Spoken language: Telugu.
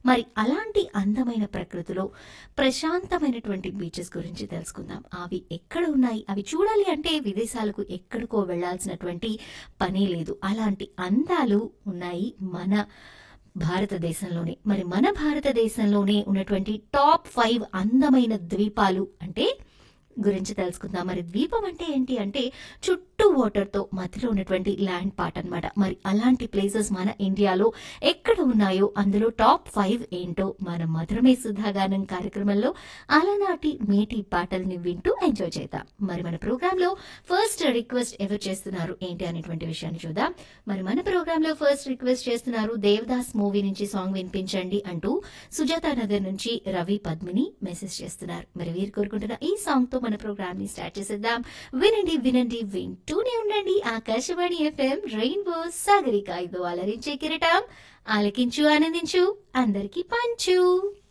మరి అలాంటి అందమైన ప్రకృతిలో ప్రశాంతమైనటువంటి బీచెస్ గురించి తెలుసుకుందాం అవి ఎక్కడ ఉన్నాయి అవి చూడాలి అంటే విదేశాలకు ఎక్కడికో వెళ్లాల్సినటువంటి పని లేదు అలాంటి అందాలు ఉన్నాయి మన భారతదేశంలోనే మరి మన భారతదేశంలోనే ఉన్నటువంటి టాప్ ఫైవ్ అందమైన ద్వీపాలు అంటే గురించి తెలుసుకుందాం మరి ద్వీపం అంటే ఏంటి అంటే చుట్టూ వాటర్ తో మధ్యలో ఉన్నటువంటి ల్యాండ్ పార్ట్ అన్నమాట మరి అలాంటి ప్లేసెస్ మన ఇండియాలో ఎక్కడ ఉన్నాయో అందులో టాప్ ఫైవ్ ఏంటో మన మధురమే సుధాగానం కార్యక్రమంలో అలనాటి మేటి పాటల్ని వింటూ ఎంజాయ్ చేద్దాం మరి మన ప్రోగ్రామ్ లో ఫస్ట్ రిక్వెస్ట్ ఎవరు చేస్తున్నారు ఏంటి అనేటువంటి విషయాన్ని చూద్దాం మరి మన ప్రోగ్రామ్ లో ఫస్ట్ రిక్వెస్ట్ చేస్తున్నారు దేవదాస్ మూవీ నుంచి సాంగ్ వినిపించండి అంటూ సుజాత నగర్ నుంచి రవి పద్మిని మెసేజ్ చేస్తున్నారు మరి వీరు కోరుకుంటున్న ఈ సాంగ్ తో మన ప్రోగ్రామ్ ని స్టార్ట్ చేసేద్దాం వినండి వినండి వింటూనే ఉండండి ఆకాశవాణి ఎఫ్ఎం రెయిన్బో సాగరిక ఇది అలరించే కిరటం ఆలకించు ఆనందించు అందరికీ పంచు